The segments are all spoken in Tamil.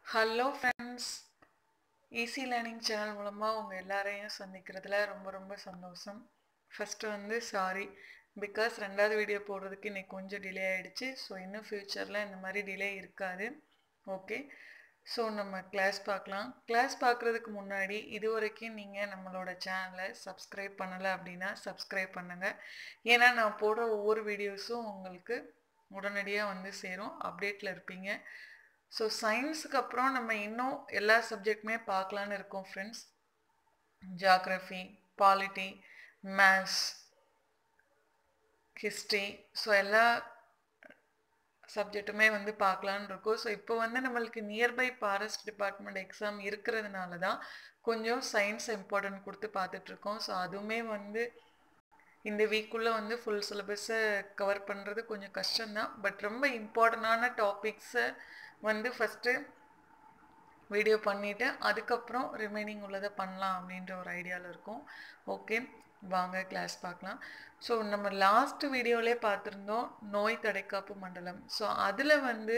hello friends easy learning channel மூலமாக உங்கள் எல்லாரையும் சந்திக்கிறதுல ரொம்ப ரொம்ப சந்தோஷம் ஃபஸ்ட்டு வந்து சாரி பிகாஸ் ரெண்டாவது வீடியோ போடுறதுக்கு இன்னைக்கு கொஞ்சம் டிலே ஆகிடுச்சு ஸோ இன்னும் ஃப்யூச்சரில் இந்த மாதிரி டிலே இருக்காது ஓகே ஸோ நம்ம கிளாஸ் பார்க்கலாம் கிளாஸ் பார்க்குறதுக்கு முன்னாடி இது வரைக்கும் நீங்கள் நம்மளோட சேனலை சப்ஸ்கிரைப் பண்ணலை அப்படின்னா சப்ஸ்கிரைப் பண்ணுங்கள் ஏன்னா நான் போடுற ஒவ்வொரு வீடியோஸும் உங்களுக்கு உடனடியாக வந்து சேரும் அப்டேட்டில் இருப்பீங்க ஸோ சயின்ஸுக்கு அப்புறம் நம்ம இன்னும் எல்லா சப்ஜெக்ட்டுமே பார்க்கலான்னு இருக்கோம் friends geography polity maths history so எல்லா சப்ஜெக்ட்டுமே வந்து பார்க்கலான்னு இருக்கோம் ஸோ இப்போ வந்து நம்மளுக்கு நியர்பை ஃபாரஸ்ட் டிபார்ட்மெண்ட் எக்ஸாம் இருக்கிறதுனால தான் கொஞ்சம் சயின்ஸ் இம்பார்ட்டன்ட் கொடுத்து பார்த்துட்ருக்கோம் ஸோ அதுவுமே வந்து இந்த வீக்குள்ளே வந்து ஃபுல் சிலபஸை கவர் பண்ணுறது கொஞ்சம் கஷ்டம்தான் பட் ரொம்ப இம்பார்ட்டண்டான டாபிக்ஸை வந்து ஃபஸ்ட்டு வீடியோ பண்ணிவிட்டு அதுக்கப்புறம் ரிமைனிங் உள்ளதை பண்ணலாம் அப்படின்ற ஒரு ஐடியாவில் இருக்கும் ஓகே வாங்க கிளாஸ் பார்க்கலாம் ஸோ நம்ம லாஸ்ட் வீடியோவிலே பார்த்துருந்தோம் நோய் தடைக்காப்பு மண்டலம் ஸோ அதில் வந்து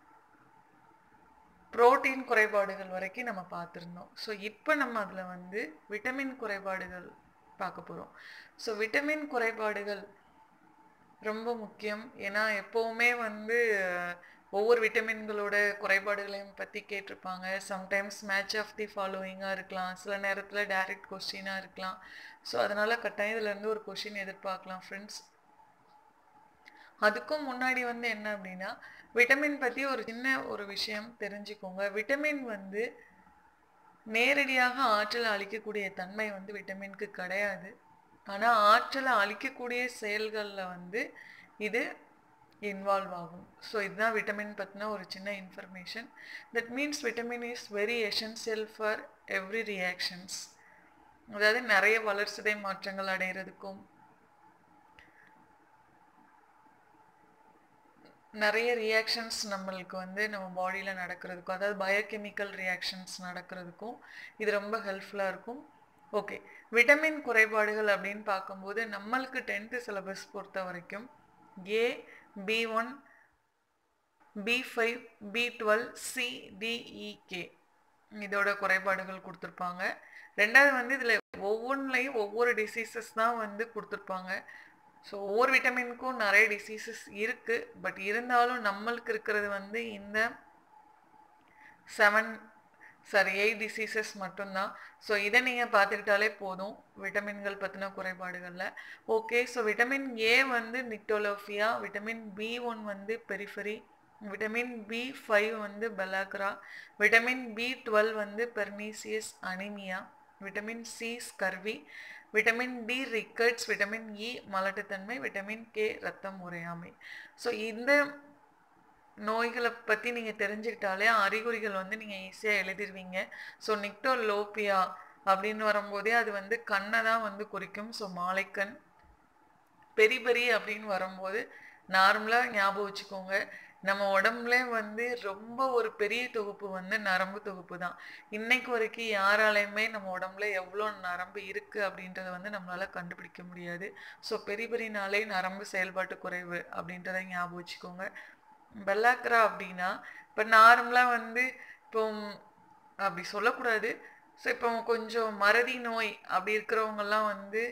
புரோட்டீன் குறைபாடுகள் வரைக்கும் நம்ம பார்த்துருந்தோம் ஸோ இப்போ நம்ம அதில் வந்து விட்டமின் குறைபாடுகள் பார்க்க போகிறோம் ஸோ விட்டமின் குறைபாடுகள் ரொம்ப முக்கியம் ஏன்னா எப்போவுமே வந்து ஒவ்வொரு விட்டமின்களோட குறைபாடுகளையும் பற்றி கேட்டிருப்பாங்க சம்டைம்ஸ் மேட்ச் ஆஃப் தி ஃபாலோயிங்காக இருக்கலாம் சில நேரத்தில் டைரக்ட் கொஸ்டினாக இருக்கலாம் ஸோ அதனால் கட்டாயம் இதுலேருந்து ஒரு கொஷின் எதிர்பார்க்கலாம் ஃப்ரெண்ட்ஸ் அதுக்கும் முன்னாடி வந்து என்ன அப்படின்னா விட்டமின் பற்றி ஒரு சின்ன ஒரு விஷயம் தெரிஞ்சுக்கோங்க விட்டமின் வந்து நேரடியாக ஆற்றலை அழிக்கக்கூடிய தன்மை வந்து விட்டமினுக்கு கிடையாது ஆனால் ஆற்றலை அழிக்கக்கூடிய செயல்களில் வந்து இது இன்வால்வ் ஆகும் ஸோ இதுதான் விட்டமின் பற்றின ஒரு சின்ன information that means vitamin is very essential for every reactions அதாவது நிறைய வளர்சிதை மாற்றங்கள் அடைகிறதுக்கும் நிறைய ரியாக்ஷன்ஸ் நம்மளுக்கு வந்து நம்ம பாடியில் நடக்கிறதுக்கும் அதாவது பயோகெமிக்கல் ரியாக்ஷன்ஸ் நடக்கிறதுக்கும் இது ரொம்ப ஹெல்ப்ஃபுல்லாக இருக்கும் ஓகே விட்டமின் குறைபாடுகள் அப்படின்னு பார்க்கும்போது நம்மளுக்கு டென்த்து சிலபஸ் பொறுத்த வரைக்கும் A B one B five B twelve C D E குறைபாடுகள் கொடுத்துருப்பாங்க ரெண்டாவது வந்து இதில் ஒவ்வொன்றுலையும் ஒவ்வொரு டிசீசஸ் தான் வந்து கொடுத்துருப்பாங்க ஸோ ஒவ்வொரு விட்டமினுக்கும் நிறைய டிசீசஸ் இருக்குது பட் இருந்தாலும் நம்மளுக்கு இருக்கிறது வந்து இந்த செவன் சாரி எயிட் டிசீசஸ் மட்டும்தான் ஸோ இதை நீங்கள் பார்த்துக்கிட்டாலே போதும் விட்டமின்கள் பற்றின குறைபாடுகளில் ஓகே ஸோ விட்டமின் ஏ வந்து நிக்டோலோஃபியா விட்டமின் பி ஒன் வந்து பெரிஃபரி விட்டமின் பி ஃபைவ் வந்து பெலாக்ரா விட்டமின் பி டுவெல் வந்து pernicious anaemia vitamin C scurvy vitamin D rickets vitamin E மலட்டுத்தன்மை விட்டமின் கே ரத்தம் உரையாமை ஸோ இந்த நோய்களை பற்றி நீங்கள் தெரிஞ்சுக்கிட்டாலே அறிகுறிகள் வந்து நீங்கள் ஈஸியாக எழுதிடுவீங்க ஸோ நிக்டோலோப்பியா அப்படின்னு வரும்போதே அது வந்து கண்ணை தான் வந்து குறிக்கும் ஸோ மாலைக்கண் பெரி பெரி அப்படின்னு வரும்போது நார்மலாக ஞாபகம் வச்சுக்கோங்க நம்ம உடம்புல வந்து ரொம்ப ஒரு பெரிய தொகுப்பு வந்து நரம்பு தொகுப்பு தான் இன்னைக்கு வரைக்கும் யாராலையுமே நம்ம உடம்புல எவ்வளோ நரம்பு இருக்குது அப்படின்றத வந்து நம்மளால் கண்டுபிடிக்க முடியாது ஸோ பெரிய பெரியனாலே நரம்பு செயல்பாட்டு குறைவு அப்படின்றத ஞாபகம் வச்சுக்கோங்க பெல்லாக்ரா அப்படின்னா இப்போ நார்மலாக வந்து இப்போ அப்படி சொல்லக்கூடாது ஸோ இப்போ கொஞ்சம் மறதி நோய் அப்படி இருக்கிறவங்கெல்லாம் வந்து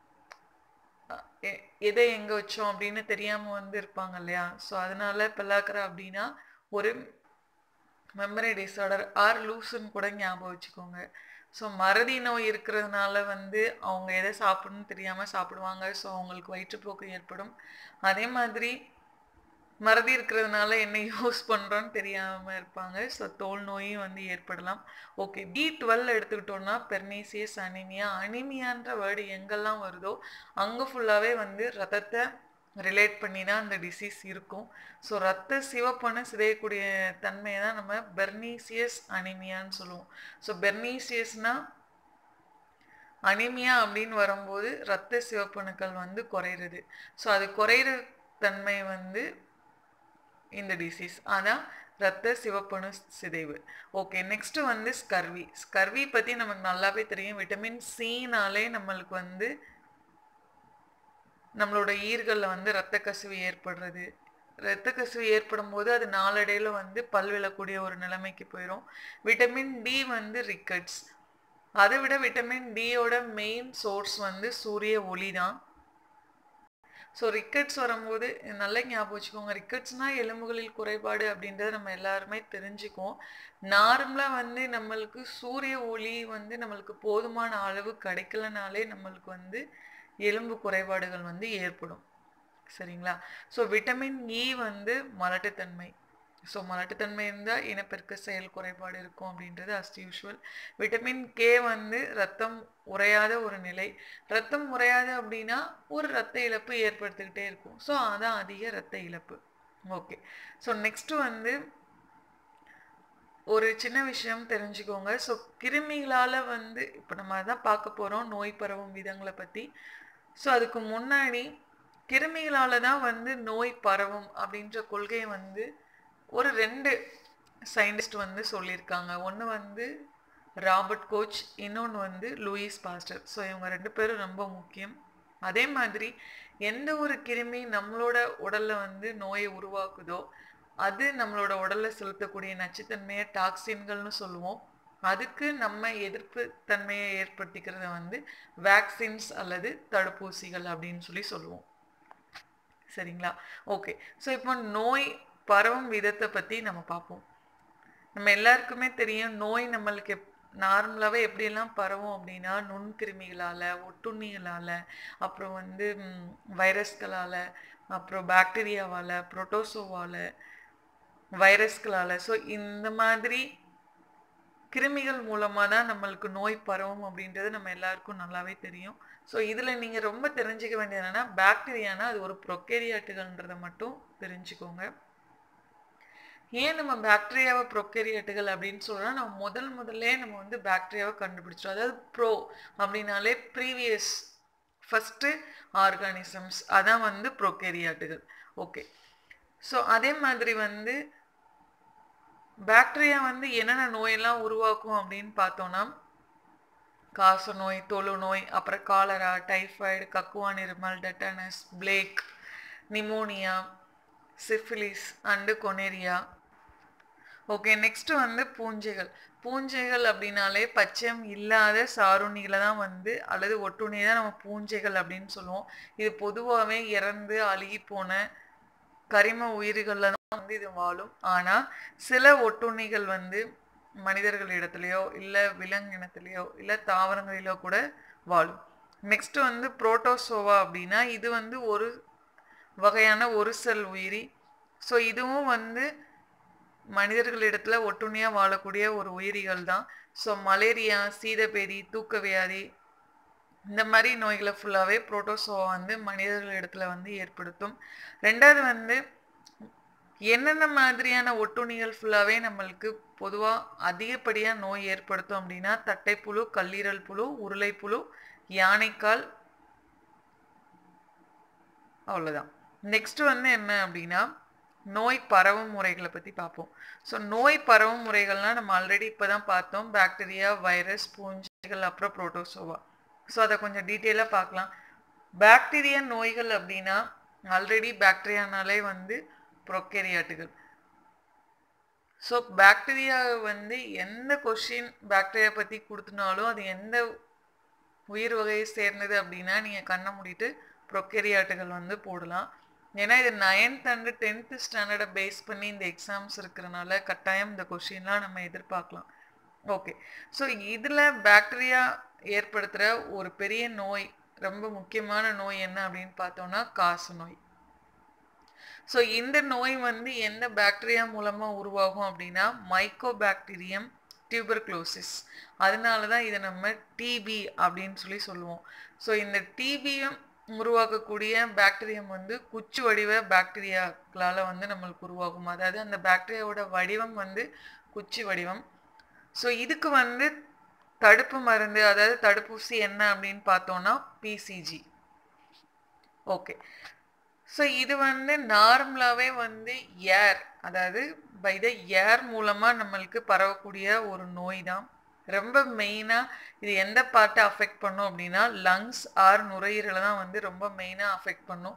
எதை எங்கே வச்சோம் அப்படின்னு தெரியாமல் வந்து இருப்பாங்க இல்லையா ஸோ அதனால பெல்லாக்கரா அப்படின்னா ஒரு மெமரி டிஸார்டர் ஆர் லூசுன்னு கூட ஞாபகம் வச்சுக்கோங்க ஸோ மறதி நோய் இருக்கிறதுனால வந்து அவங்க எதை சாப்பிடணும்னு தெரியாமல் சாப்பிடுவாங்க ஸோ அவங்களுக்கு வயிற்றுப்போக்கு ஏற்படும் அதே மாதிரி மறதி இருக்கிறதுனால என்ன யூஸ் பண்ணுறோன்னு தெரியாமல் இருப்பாங்க ஸோ தோல் நோயும் வந்து ஏற்படலாம் ஓகே பி டுவெல் எடுத்துக்கிட்டோன்னா பெர்னீசியஸ் அனிமியா அனிமியான்ற வேர்டு எங்கெல்லாம் வருதோ அங்கே ஃபுல்லாகவே வந்து ரத்தத்தை ரிலேட் பண்ணி தான் அந்த டிசீஸ் இருக்கும் ஸோ ரத்த சிவப்பணு சிதையக்கூடிய தன்மையை தான் நம்ம பெர்னீசியஸ் அனிமியான்னு சொல்லுவோம் ஸோ பெர்னீசியஸ்னால் அனிமியா அப்படின்னு வரும்போது ரத்த சிவப்பணுக்கள் வந்து குறையிறது ஸோ அது குறையிற தன்மை வந்து இந்த டிசீஸ் அதான் ரத்த சிவப்பணு சிதைவு ஓகே நெக்ஸ்ட் வந்து ஸ்கர்வி ஸ்கர்வி பற்றி நமக்கு நல்லாவே தெரியும் விட்டமின் சினாலே நம்மளுக்கு வந்து நம்மளோட ஈர்களில் வந்து ரத்த கசிவு ஏற்படுறது இரத்த கசிவு ஏற்படும் போது அது நாளடைவில் வந்து பல் விழக்கூடிய ஒரு நிலைமைக்கு போயிடும் விட்டமின் டி வந்து ரிக்கட்ஸ் அதை விட விட்டமின் டியோட மெயின் சோர்ஸ் வந்து சூரிய ஒளி தான் ஸோ ரிக்கட்ஸ் வரும்போது நல்லா ஞாபகம் வச்சுக்கோங்க ரிக்கட்ஸ்னால் எலும்புகளில் குறைபாடு அப்படின்றத நம்ம எல்லாருமே தெரிஞ்சுக்குவோம் நார்மலாக வந்து நம்மளுக்கு சூரிய ஒளி வந்து நம்மளுக்கு போதுமான அளவு கிடைக்கலனாலே நம்மளுக்கு வந்து எலும்பு குறைபாடுகள் வந்து ஏற்படும் சரிங்களா ஸோ விட்டமின் இ வந்து மலட்டுத்தன்மை ஸோ மலட்டுத்தன்மை இருந்தால் இனப்பெருக்க செயல் குறைபாடு இருக்கும் அப்படின்றது அஸ் யூஷுவல் விட்டமின் கே வந்து ரத்தம் உறையாத ஒரு நிலை ரத்தம் உறையாது அப்படின்னா ஒரு ரத்த இழப்பு ஏற்படுத்திக்கிட்டே இருக்கும் ஸோ அதான் அதிக ரத்த இழப்பு ஓகே ஸோ நெக்ஸ்ட் வந்து ஒரு சின்ன விஷயம் தெரிஞ்சுக்கோங்க ஸோ கிருமிகளால் வந்து இப்போ நம்ம அதான் பார்க்க போகிறோம் நோய் பரவும் விதங்களை பற்றி ஸோ அதுக்கு முன்னாடி கிருமிகளால் தான் வந்து நோய் பரவும் அப்படின்ற கொள்கையை வந்து ஒரு ரெண்டு சயின்டிஸ்ட் வந்து சொல்லியிருக்காங்க ஒன்று வந்து ராபர்ட் கோச் இன்னொன்று வந்து லூயிஸ் பாஸ்டர் ஸோ இவங்க ரெண்டு பேரும் ரொம்ப முக்கியம் அதே மாதிரி எந்த ஒரு கிருமி நம்மளோட உடலில் வந்து நோயை உருவாக்குதோ அது நம்மளோட உடலில் செலுத்தக்கூடிய நச்சுத்தன்மையை டாக்ஸின்கள்னு சொல்லுவோம் அதுக்கு நம்ம எதிர்ப்பு தன்மையை ஏற்படுத்திக்கிறத வந்து வேக்சின்ஸ் அல்லது தடுப்பூசிகள் அப்படின்னு சொல்லி சொல்லுவோம் சரிங்களா ஓகே ஸோ இப்போ நோய் பரவும் விதத்தை பற்றி நம்ம பார்ப்போம் நம்ம எல்லாருக்குமே தெரியும் நோய் நம்மளுக்கு எப் நார்மலாகவே எப்படியெல்லாம் பரவும் அப்படின்னா நுண்கிருமிகளால் ஒட்டுண்ணிகளால் அப்புறம் வந்து வைரஸ்களால் அப்புறம் பாக்டீரியாவால் புரோட்டோசோவால் வைரஸ்களால் ஸோ இந்த மாதிரி கிருமிகள் மூலமாக தான் நம்மளுக்கு நோய் பரவும் அப்படின்றது நம்ம எல்லாருக்கும் நல்லாவே தெரியும் ஸோ இதில் நீங்கள் ரொம்ப தெரிஞ்சுக்க வேண்டியது என்னென்னா பாக்டீரியானா அது ஒரு ப்ரொக்கேரியாட்டுகள்ன்றதை மட்டும் தெரிஞ்சுக்கோங்க ஏன் நம்ம பாக்டீரியாவை ப்ரொக்கேரியாட்டுகள் அப்படின்னு சொல்கிறோம் நம்ம முதல் முதல்ல நம்ம வந்து பாக்டீரியாவை கண்டுபிடிச்சிட்டோம் அதாவது ப்ரோ அப்படின்னாலே ப்ரீவியஸ் ஃபஸ்ட்டு ஆர்கானிசம்ஸ் அதான் வந்து ப்ரொக்கேரியாட்டுகள் ஓகே ஸோ அதே மாதிரி வந்து பாக்டீரியா வந்து என்னென்ன நோயெல்லாம் உருவாக்கும் அப்படின்னு பார்த்தோன்னா காச நோய் தொழு நோய் அப்புறம் காலரா டைஃபாய்டு கக்குவான் இருமல் tetanus plague pneumonia syphilis and gonorrhoea okay next வந்து பூஞ்சைகள் பூஞ்சைகள் அப்படின்னாலே பச்சையம் இல்லாத சாருண்ணிகளை தான் வந்து அல்லது ஒட்டுண்ணியை தான் நம்ம பூஞ்சைகள் அப்படின்னு சொல்லுவோம் இது பொதுவாகவே இறந்து அழுகி போன கரிம உயிர்களில் தான் வந்து இது வாழும் ஆனால் சில ஒட்டுண்ணிகள் வந்து மனிதர்கள் இடத்துலையோ இல்லை விலங்கினத்துலையோ இல்லை தாவரங்களிலோ கூட வாழும் நெக்ஸ்ட் வந்து புரோட்டோசோவா அப்படின்னா இது வந்து ஒரு வகையான ஒரு செல் உயிரி ஸோ இதுவும் வந்து மனிதர்களிடத்துல ஒட்டுண்ணியாக வாழக்கூடிய ஒரு உயிரிகள் தான் ஸோ மலேரியா சீதபேதி தூக்க வியாதி இந்த மாதிரி நோய்களை ஃபுல்லாகவே புரோட்டோசோவா வந்து மனிதர்களிடத்துல வந்து ஏற்படுத்தும் ரெண்டாவது வந்து என்னென்ன மாதிரியான ஒட்டுண்ணிகள் ஃபுல்லாகவே நம்மளுக்கு பொதுவாக அதிகப்படியாக நோய் ஏற்படுத்தும் அப்படின்னா தட்டைப்புழு கல்லீரல் புழு உருளைப்புழு யானைக்கால் அவ்வளோதான் நெக்ஸ்ட் வந்து என்ன அப்படின்னா நோய் பரவும் முறைகளை பற்றி பார்ப்போம் ஸோ நோய் பரவும் முறைகள்னால் நம்ம ஆல்ரெடி இப்போ தான் பார்த்தோம் பாக்டீரியா வைரஸ் பூஞ்சைகள் அப்புறம் புரோட்டோசோவா ஸோ அதை கொஞ்சம் டீட்டெயிலாக பார்க்கலாம் பாக்டீரியா நோய்கள் அப்படின்னா ஆல்ரெடி பாக்டீரியானாலே வந்து ப்ரொக்கேரியாட்டுகள் ஸோ பாக்டீரியா வந்து எந்த கொஷின் பாக்டீரியா பற்றி கொடுத்துனாலும் அது எந்த உயிர் வகையை சேர்ந்தது அப்படின்னா நீங்கள் கண்ணை மூடிட்டு ப்ரொக்கேரியாட்டுகள் வந்து போடலாம் ஏன்னா இது நைன்த் அண்டு டென்த்து ஸ்டாண்டர்டை பேஸ் பண்ணி இந்த எக்ஸாம்ஸ் இருக்கிறனால கட்டாயம் இந்த கொஷின்லாம் நம்ம எதிர்பார்க்கலாம் ஓகே ஸோ இதில் பாக்டீரியா ஏற்படுத்துகிற ஒரு பெரிய நோய் ரொம்ப முக்கியமான நோய் என்ன அப்படின்னு பார்த்தோம்னா காசு நோய் ஸோ இந்த நோய் வந்து எந்த பாக்டீரியா மூலமாக உருவாகும் அப்படின்னா மைக்கோ பாக்டீரியம் டியூபர்க்ளோசிஸ் அதனால தான் இதை நம்ம டிபி அப்படின்னு சொல்லி சொல்லுவோம் ஸோ இந்த டிபியும் உருவாக்கக்கூடிய பாக்டீரியம் வந்து குச்சி வடிவ பாக்டீரியாக்களால் வந்து நம்மளுக்கு உருவாகும் அதாவது அந்த பாக்டீரியாவோட வடிவம் வந்து குச்சி வடிவம் ஸோ இதுக்கு வந்து தடுப்பு மருந்து அதாவது தடுப்பூசி என்ன அப்படின்னு பார்த்தோம்னா பிசிஜி ஓகே ஸோ இது வந்து நார்மலாகவே வந்து ஏர் அதாவது பை த ஏர் மூலமாக நம்மளுக்கு பரவக்கூடிய ஒரு நோய் தான் ரொம்ப மெயினாக இது எந்த பார்ட்டை அஃபெக்ட் பண்ணும் அப்படின்னா லங்ஸ் ஆர் நுரையீரலை தான் வந்து ரொம்ப மெயினாக அஃபெக்ட் பண்ணும்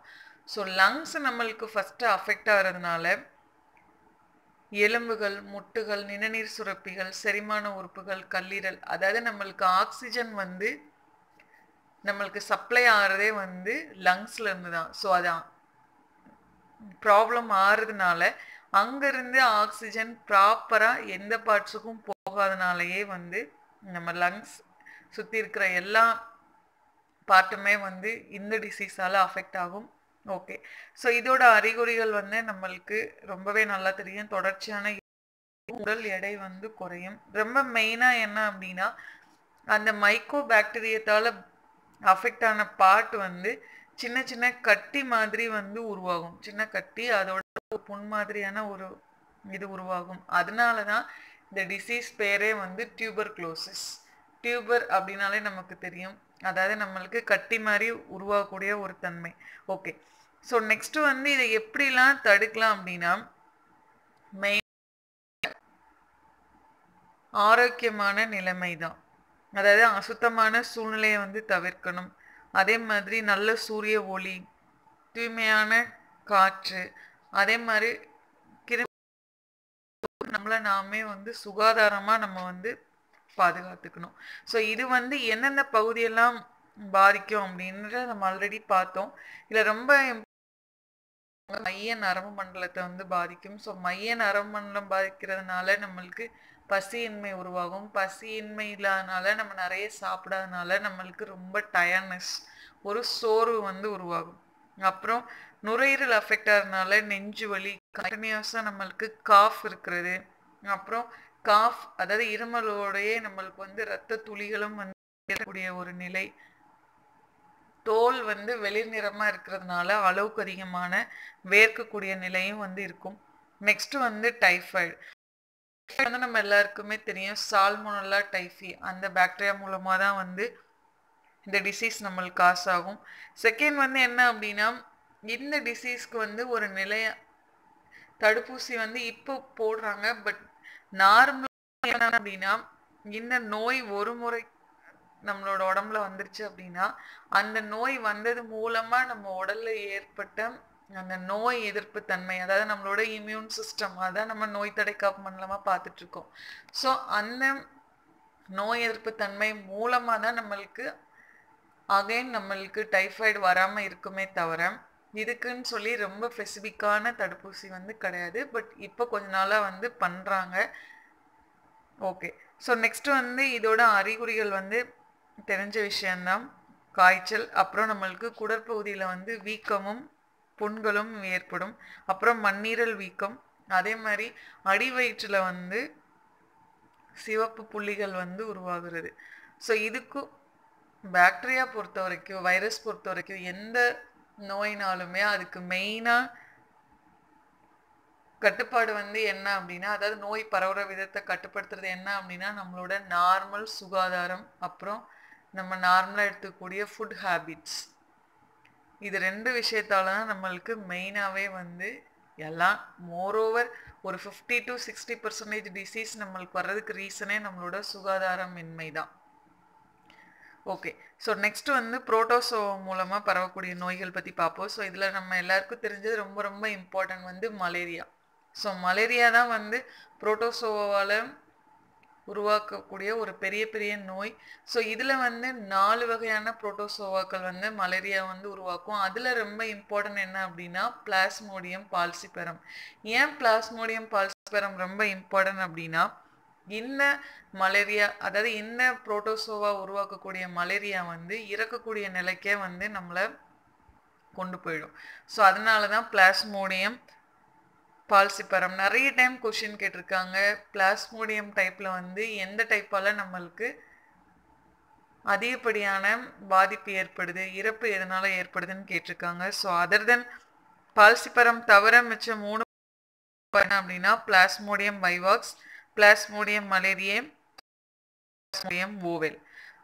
ஸோ லங்ஸ் நம்மளுக்கு ஃபஸ்ட்டு அஃபெக்ட் ஆகிறதுனால எலும்புகள் முட்டுகள் நிணநீர் சுரப்பிகள் செரிமான உறுப்புகள் கல்லீரல் அதாவது நம்மளுக்கு ஆக்சிஜன் வந்து நம்மளுக்கு சப்ளை ஆகிறதே வந்து லங்ஸ்ல இருந்து தான் ஸோ அதான் ப்ராப்ளம் ஆறுறதுனால அங்கேருந்து ஆக்சிஜன் ப்ராப்பராக எந்த பார்ட்ஸுக்கும் போகாதனாலேயே வந்து நம்ம லங்ஸ் சுற்றி இருக்கிற எல்லா பார்ட்டுமே வந்து இந்த டிசீஸால் அஃபெக்ட் ஆகும் ஓகே ஸோ இதோட அறிகுறிகள் வந்து நம்மளுக்கு ரொம்பவே நல்லா தெரியும் தொடர்ச்சியான உடல் எடை வந்து குறையும் ரொம்ப மெயினாக என்ன அப்படின்னா அந்த மைக்கோ பாக்டீரியத்தால் அஃபெக்ட் ஆன பார்ட் வந்து சின்ன சின்ன கட்டி மாதிரி வந்து உருவாகும் சின்ன கட்டி அதோட புண் மாதிரியான ஒரு இது உருவாகும் அதனால தான் இந்த டிசீஸ் பேரே வந்து டியூபர் க்ளோசிஸ் டியூபர் அப்படின்னாலே நமக்கு தெரியும் அதாவது நம்மளுக்கு கட்டி மாதிரி உருவாகக்கூடிய ஒரு தன்மை ஓகே ஸோ நெக்ஸ்ட் வந்து இதை எப்படிலாம் தடுக்கலாம் அப்படின்னா மெயின் ஆரோக்கியமான நிலைமை தான் அதாவது அசுத்தமான சூழ்நிலையை வந்து தவிர்க்கணும் அதே மாதிரி நல்ல சூரிய ஒளி தூய்மையான காற்று அதே மாதிரி கிருமி நம்மளை நாமே வந்து சுகாதாரமாக நம்ம வந்து பாதுகாத்துக்கணும் ஸோ இது வந்து எந்தெந்த பகுதியெல்லாம் பாதிக்கும் அப்படின்றத நம்ம ஆல்ரெடி பார்த்தோம் இதில் ரொம்ப மைய நரம்பு மண்டலத்தை வந்து பாதிக்கும் ஸோ மைய நரம்பு மண்டலம் பாதிக்கிறதுனால நம்மளுக்கு பசியின்மை உருவாகும் பசியின்மை இல்லாதனால நம்ம நிறைய சாப்பிடாதனால நம்மளுக்கு ரொம்ப டயர்னஸ் ஒரு சோர்வு வந்து உருவாகும் அப்புறம் நுரையீரல் அஃபெக்ட் ஆகிறதுனால நெஞ்சு வலி கண்டினியூஸாக நம்மளுக்கு காஃப் இருக்கிறது அப்புறம் காஃப் அதாவது இருமலோடையே நம்மளுக்கு வந்து ரத்த துளிகளும் வந்து ஏறக்கூடிய ஒரு நிலை தோல் வந்து வெளிர் நிறமாக இருக்கிறதுனால அளவுக்கு அதிகமான வேர்க்கக்கூடிய நிலையும் வந்து இருக்கும் நெக்ஸ்ட் வந்து டைஃபாய்டு வந்து நம்ம எல்லாருக்குமே தெரியும் சால்மோனல்லா டைஃபி அந்த பாக்டீரியா மூலமாக தான் வந்து இந்த டிசீஸ் நம்மளுக்கு காசு ஆகும் செகண்ட் வந்து என்ன அப்படின்னா இந்த டிசீஸ்க்கு வந்து ஒரு நிலைய தடுப்பூசி வந்து இப்போ போடுறாங்க பட் நார்மல் என்ன அப்படின்னா இந்த நோய் ஒரு முறை நம்மளோட உடம்புல வந்துருச்சு அப்படின்னா அந்த நோய் வந்தது மூலமா நம்ம உடல்ல ஏற்பட்ட அந்த நோய் எதிர்ப்பு தன்மை அதாவது நம்மளோட இம்யூன் சிஸ்டம் அதான் நம்ம நோய் தடை காப்பு மண்டலமா பார்த்துட்டு இருக்கோம் ஸோ அந்த நோய் எதிர்ப்பு தன்மை மூலமா தான் நம்மளுக்கு அகைன் நம்மளுக்கு டைஃபாய்டு வராம இருக்குமே தவிர இதுக்குன்னு சொல்லி ரொம்ப ஸ்பெசிஃபிக்கான தடுப்பூசி வந்து கிடையாது பட் இப்போ கொஞ்ச நாளாக வந்து பண்ணுறாங்க ஓகே ஸோ நெக்ஸ்ட் வந்து இதோட அறிகுறிகள் வந்து தெரிஞ்ச விஷயந்தான் காய்ச்சல் அப்புறம் நம்மளுக்கு குடற்பகுதியில் வந்து வீக்கமும் புண்களும் ஏற்படும் அப்புறம் மண்ணீரல் வீக்கம் அதே மாதிரி அடி வயிற்றில் வந்து சிவப்பு புள்ளிகள் வந்து உருவாகிறது ஸோ இதுக்கு பாக்டீரியா பொறுத்த வரைக்கும் வைரஸ் பொறுத்த வரைக்கும் எந்த நோயினாலுமே அதுக்கு மெயினாக கட்டுப்பாடு வந்து என்ன அப்படின்னா அதாவது நோய் பரவுற விதத்தை கட்டுப்படுத்துறது என்ன அப்படின்னா நம்மளோட நார்மல் சுகாதாரம் அப்புறம் நம்ம நார்மலாக எடுத்துக்கூடிய ஃபுட் ஹேபிட்ஸ் இது ரெண்டு விஷயத்தால தான் நம்மளுக்கு மெயினாகவே வந்து எல்லாம் மோரோவர் ஒரு fifty to sixty percentage disease நம்மளுக்கு வர்றதுக்கு ரீசனே நம்மளோட சுகாதாரமின்மை தான் ஓகே ஸோ நெக்ஸ்ட் வந்து புரோட்டோசோ மூலமாக பரவக்கூடிய நோய்கள் பற்றி பார்ப்போம் ஸோ இதில் நம்ம எல்லாருக்கும் தெரிஞ்சது ரொம்ப ரொம்ப இம்பார்ட்டன்ட் வந்து மலேரியா ஸோ மலேரியா தான் வந்து புரோட்டோசோவால் உருவாக்கக்கூடிய ஒரு பெரிய பெரிய நோய் ஸோ இதில் வந்து நாலு வகையான புரோட்டோசோவாக்கள் வந்து மலேரியா வந்து உருவாக்கும் அதில் ரொம்ப இம்பார்ட்டன்ட் என்ன அப்படின்னா பிளாஸ்மோடியம் பால்சிபெரம் ஏன் பிளாஸ்மோடியம் பால்சிபெரம் ரொம்ப இம்பார்ட்டன்ட் அப்படின்னா இந்த மலேரியா அதாவது இந்த புரோட்டோசோவா உருவாக்கக்கூடிய மலேரியா வந்து இறக்கக்கூடிய நிலைக்கே வந்து நம்மளை கொண்டு போயிடும் ஸோ அதனால தான் பிளாஸ்மோடியம் பால்சிபரம் நிறைய டைம் கொஷின் கேட்டிருக்காங்க பிளாஸ்மோடியம் டைப்பில் வந்து எந்த டைப்பால் நம்மளுக்கு அதிகப்படியான பாதிப்பு ஏற்படுது இறப்பு எதனால் ஏற்படுதுன்னு கேட்டிருக்காங்க ஸோ அதர் தென் பால்சிபரம் தவிர மிச்ச மூணு என்ன அப்படின்னா plasmodium vivax plasmodium malariae plasmodium ovale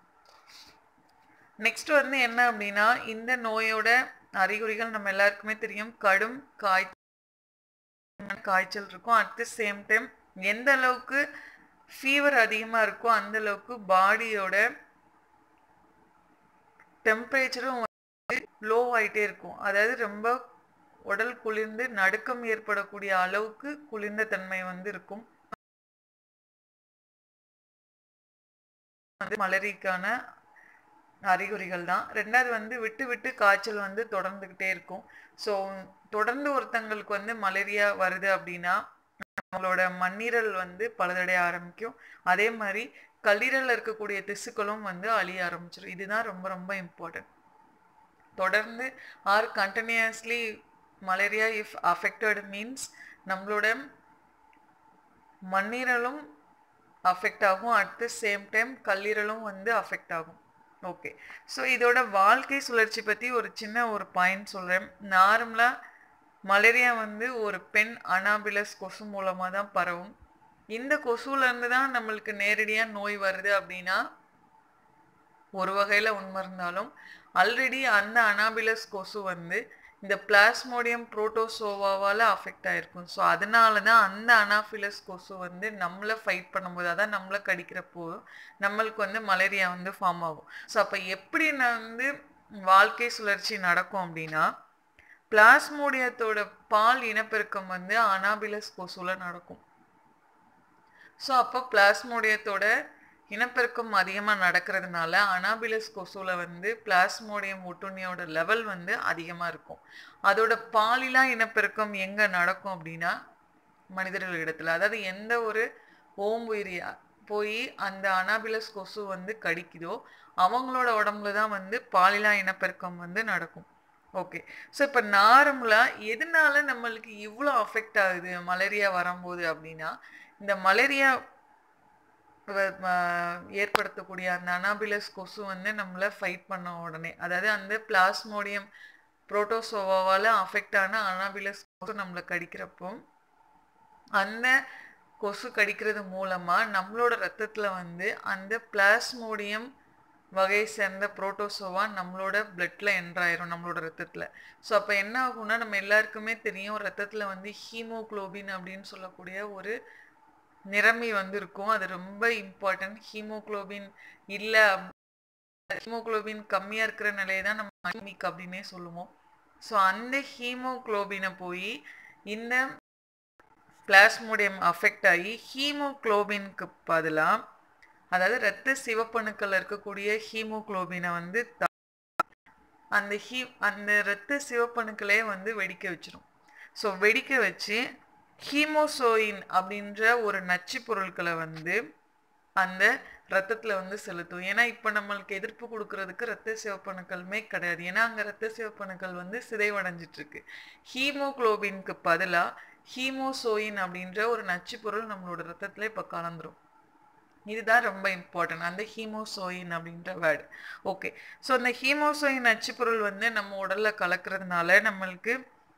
next வந்து என்ன அப்படின்னா இந்த நோயோட அறிகுறிகள் நம்ம எல்லாருக்குமே தெரியும் கடும் காய்ச்சல் காய்ச்சல் இருக்கும் அட் த சேம் டைம் எந்த அளவுக்கு ஃபீவர் அதிகமாக இருக்கோ அந்த அளவுக்கு பாடியோட டெம்பரேச்சரும் வந்து லோ ஆயிட்டே இருக்கும் அதாவது ரொம்ப உடல் குளிர்ந்து நடுக்கம் ஏற்படக்கூடிய அளவுக்கு குளிர்ந்த தன்மை வந்து இருக்கும் வந்து மலரிக்கான அறிகுறிகள் தான் ரெண்டாவது வந்து விட்டு விட்டு காய்ச்சல் வந்து தொடர்ந்துக்கிட்டே இருக்கும் ஸோ தொடர்ந்து ஒருத்தங்களுக்கு வந்து மலேரியா வருது அப்படின்னா நம்மளோட மண்ணீரல் வந்து பழுதடைய ஆரம்பிக்கும் அதே மாதிரி கல்லீரல்ல இருக்கக்கூடிய திசுக்களும் வந்து அழிய ஆரம்பிச்சிடும் இதுதான் ரொம்ப ரொம்ப இம்பார்ட்டன்ட் தொடர்ந்து or continuously malaria if affected means நம்மளோட மண்ணீரலும் அஃபெக்ட் ஆகும் அட் த சேம் டைம் கல்லீரலும் வந்து அஃபெக்ட் ஆகும் ஓகே ஸோ இதோட வாழ்க்கை சுழற்சி பற்றி ஒரு சின்ன ஒரு பாயிண்ட் சொல்கிறேன் நார்மலாக மலேரியா வந்து ஒரு பெண் அனாபிலஸ் கொசு மூலமாக தான் பரவும் இந்த கொசுலேருந்து தான் நம்மளுக்கு நேரடியாக நோய் வருது அப்படின்னா ஒரு வகையில் உண்மை இருந்தாலும் ஆல்ரெடி அந்த அனாபிலஸ் கொசு வந்து இந்த பிளாஸ்மோடியம் புரோட்டோசோவாவால் அஃபெக்ட் ஆயிருக்கும் ஸோ அதனால தான் அந்த அனாஃபிலஸ் கொசு வந்து நம்மளை ஃபைட் பண்ணும்போது அதான் நம்மளை கடிக்கிறப்போ நம்மளுக்கு வந்து மலேரியா வந்து ஃபார்ம் ஆகும் ஸோ அப்போ எப்படி வந்து வாழ்க்கை சுழற்சி நடக்கும் அப்படின்னா பிளாஸ்மோடியத்தோட பால் இனப்பெருக்கம் வந்து அனாபிலஸ் கொசுல நடக்கும் ஸோ அப்போ பிளாஸ்மோடியத்தோட இனப்பெருக்கம் அதிகமாக நடக்கிறதுனால அனாபிலஸ் கொசுல வந்து பிளாஸ்மோடியம் ஒட்டுண்ணியோட லெவல் வந்து அதிகமாக இருக்கும் அதோட பாலிலா இனப்பெருக்கம் எங்கே நடக்கும் அப்படின்னா மனிதர்கள் இடத்துல அதாவது எந்த ஒரு ஓம்புயிரியா போய் அந்த அனாபிலஸ் கொசு வந்து கடிக்குதோ அவங்களோட உடம்புல தான் வந்து பாலிலா இனப்பெருக்கம் வந்து நடக்கும் ஓகே ஸோ இப்போ நார்மலாக எதனால நம்மளுக்கு இவ்வளோ அஃபெக்ட் ஆகுது மலேரியா வரும்போது அப்படின்னா இந்த மலேரியா ஏற்படுத்தக்கூடிய அந்த அனாபிலஸ் கொசு வந்து நம்மளை ஃபைட் பண்ண உடனே அதாவது அந்த பிளாஸ்மோடியம் புரோட்டோசோவாவால் அஃபெக்ட் ஆன அனாபிலஸ் கொசு நம்மளை கடிக்கிறப்போ அந்த கொசு கடிக்கிறது மூலமாக நம்மளோட ரத்தத்தில் வந்து அந்த பிளாஸ்மோடியம் வகையை சேர்ந்த புரோட்டோசோவா நம்மளோட பிளட்டில் என்ட்ராயிரும் நம்மளோட ரத்தத்தில் ஸோ அப்போ என்ன ஆகும்னா நம்ம எல்லாருக்குமே தெரியும் ரத்தத்தில் வந்து ஹீமோக்ளோபின் அப்படின்னு சொல்லக்கூடிய ஒரு நிறமி வந்து இருக்கும் அது ரொம்ப இம்பார்ட்டன்ட் ஹீமோக்ளோபின் இல்லை ஹீமோக்ளோபின் கம்மியாக இருக்கிற நிலையை தான் நம்ம அனிமிக் அப்படின்னே சொல்லுவோம் ஸோ அந்த ஹீமோக்ளோபினை போய் இந்த பிளாஸ்மோடியம் அஃபெக்ட் ஆகி ஹீமோக்ளோபினுக்கு பதிலாக அதாவது இரத்த சிவப்பணுக்கள் இருக்கக்கூடிய ஹீமோக்ளோபினை வந்து அந்த ஹீ அந்த இரத்த சிவப்பணுக்களே வந்து வெடிக்க வச்சிடும் ஸோ வெடிக்க வச்சு ஹீமோசோயின் அப்படின்ற ஒரு நச்சு பொருட்களை வந்து அந்த ரத்தத்தில் வந்து செலுத்தும் ஏன்னா இப்போ நம்மளுக்கு எதிர்ப்பு கொடுக்கறதுக்கு ரத்த சிவப்பணுக்களுமே கிடையாது ஏன்னா அங்கே ரத்த சிவப்பணுக்கள் வந்து சிதைவடைஞ்சிட்டு இருக்கு ஹீமோக்ளோபின்க்கு பதிலாக ஹீமோசோயின் அப்படின்ற ஒரு நச்சு பொருள் நம்மளோட ரத்தத்தில் இப்போ கலந்துரும் இதுதான் ரொம்ப இம்பார்ட்டன்ட் அந்த ஹீமோசோயின் அப்படின்ற வேர்டு ஓகே ஸோ அந்த ஹீமோசோயின் நச்சு பொருள் வந்து நம்ம உடல்ல கலக்கிறதுனால நம்மளுக்கு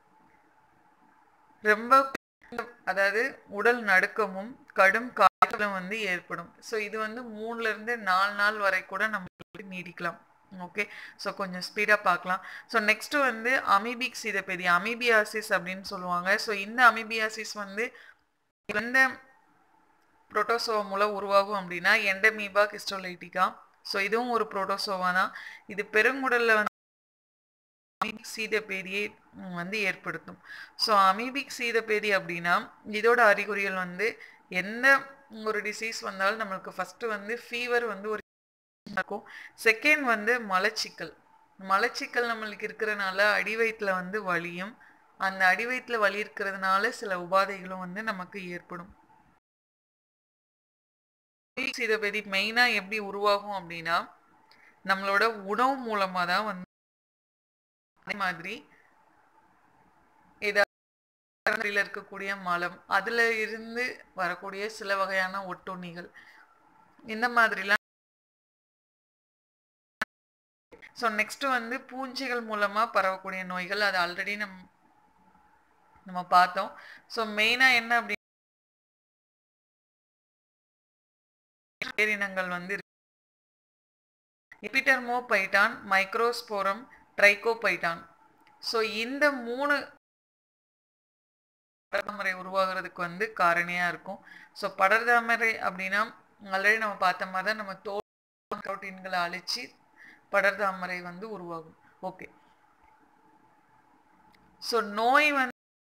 ரொம்ப அதாவது உடல் நடுக்கமும் கடும் காய்ச்சலும் வந்து ஏற்படும் ஸோ இது வந்து மூணுல இருந்து நாலு நாள் வரை கூட நம்மளுக்கு நீடிக்கலாம் ஓகே ஸோ கொஞ்சம் ஸ்பீடாக பார்க்கலாம் ஸோ நெக்ஸ்ட் வந்து அமீபிக் சீதப்பெதி அமீபியாசிஸ் அப்படின்னு சொல்லுவாங்க ஸோ இந்த அமீபியாசிஸ் வந்து எந்த புரோட்டோசோவா மூலம் உருவாகும் அப்படின்னா எண்டமீபா கிஸ்டோலைட்டிகா ஸோ இதுவும் ஒரு புரோட்டோசோவா தான் இது பெருங்குடலில் வந்து அமீபிக் சீதப்பேதியை வந்து ஏற்படுத்தும் ஸோ அமீபிக் சீதப்பேதி அப்படின்னா இதோட அறிகுறிகள் வந்து எந்த ஒரு டிசீஸ் வந்தாலும் நம்மளுக்கு ஃபஸ்ட்டு வந்து ஃபீவர் வந்து ஒரு இருக்கும் செகண்ட் வந்து மலச்சிக்கல் மலச்சிக்கல் நம்மளுக்கு இருக்கிறனால அடி வயிற்றுல வந்து வலியும் அந்த அடி வயிற்றுல வலி இருக்கிறதுனால சில உபாதைகளும் வந்து நமக்கு ஏற்படும் சீதபதி மெயினாக எப்படி உருவாகும் அப்படின்னா நம்மளோட உணவு மூலமாக தான் வந்து அதே மாதிரி ஏதாவது இருக்கக்கூடிய மலம் அதில் இருந்து வரக்கூடிய சில வகையான ஒட்டுண்ணிகள் இந்த மாதிரிலாம் ஸோ நெக்ஸ்ட் வந்து பூஞ்சைகள் மூலமாக பரவக்கூடிய நோய்கள் அது ஆல்ரெடி நம் நம்ம பார்த்தோம் ஸோ மெயினாக என்ன அப்படி பேரினங்கள் வந்து எபிடர்மோ பைட்டான் மைக்ரோஸ்போரம் ட்ரைகோபைட்டான் ஸோ இந்த மூணு படர்தாமரை உருவாகிறதுக்கு வந்து காரணியாக இருக்கும் ஸோ படர்தாமரை அப்படின்னா ஆல்ரெடி நம்ம பார்த்த மாதிரி தான் நம்ம தோல் புரோட்டீன்களை அழிச்சு படர்தாமரை வந்து உருவாகும் ஓகே ஸோ நோய் வந்து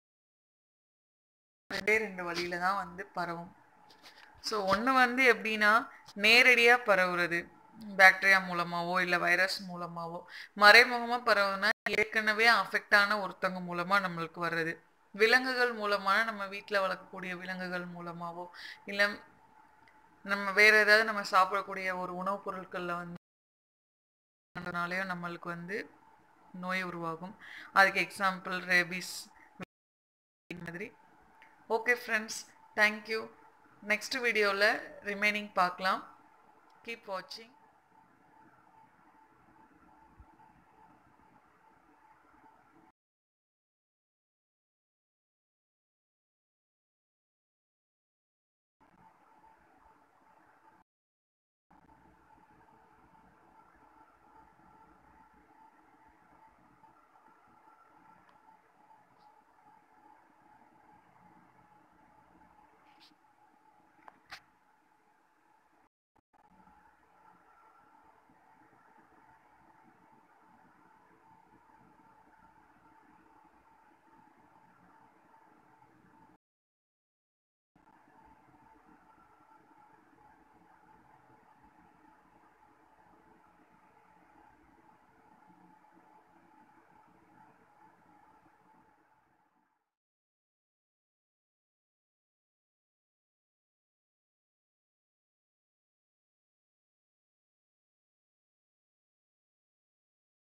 ரெண்டே ரெண்டு வழியில தான் வந்து பரவும் ஸோ ஒன்று வந்து எப்படின்னா நேரடியாக பரவுறது பாக்டீரியா மூலமாவோ இல்லை வைரஸ் மூலமாவோ மறைமுகமாக பரவுனா ஏற்கனவே அஃபெக்ட் ஆன ஒருத்தவங்க மூலமாக நம்மளுக்கு வர்றது விலங்குகள் மூலமான நம்ம வீட்டில் வளர்க்கக்கூடிய விலங்குகள் மூலமாவோ இல்லை நம்ம வேற ஏதாவது நம்ம சாப்பிடக்கூடிய ஒரு உணவுப் பொருட்களில் வந்து அதனாலேயும் நம்மளுக்கு வந்து நோய் உருவாகும் அதுக்கு எக்ஸாம்பிள் ரேபிஸ் மாதிரி ஓகே ஃப்ரெண்ட்ஸ் தேங்க்யூ நெக்ஸ்ட் வீடியோவில் ரிமைனிங் பார்க்கலாம் கீப் வாட்சிங்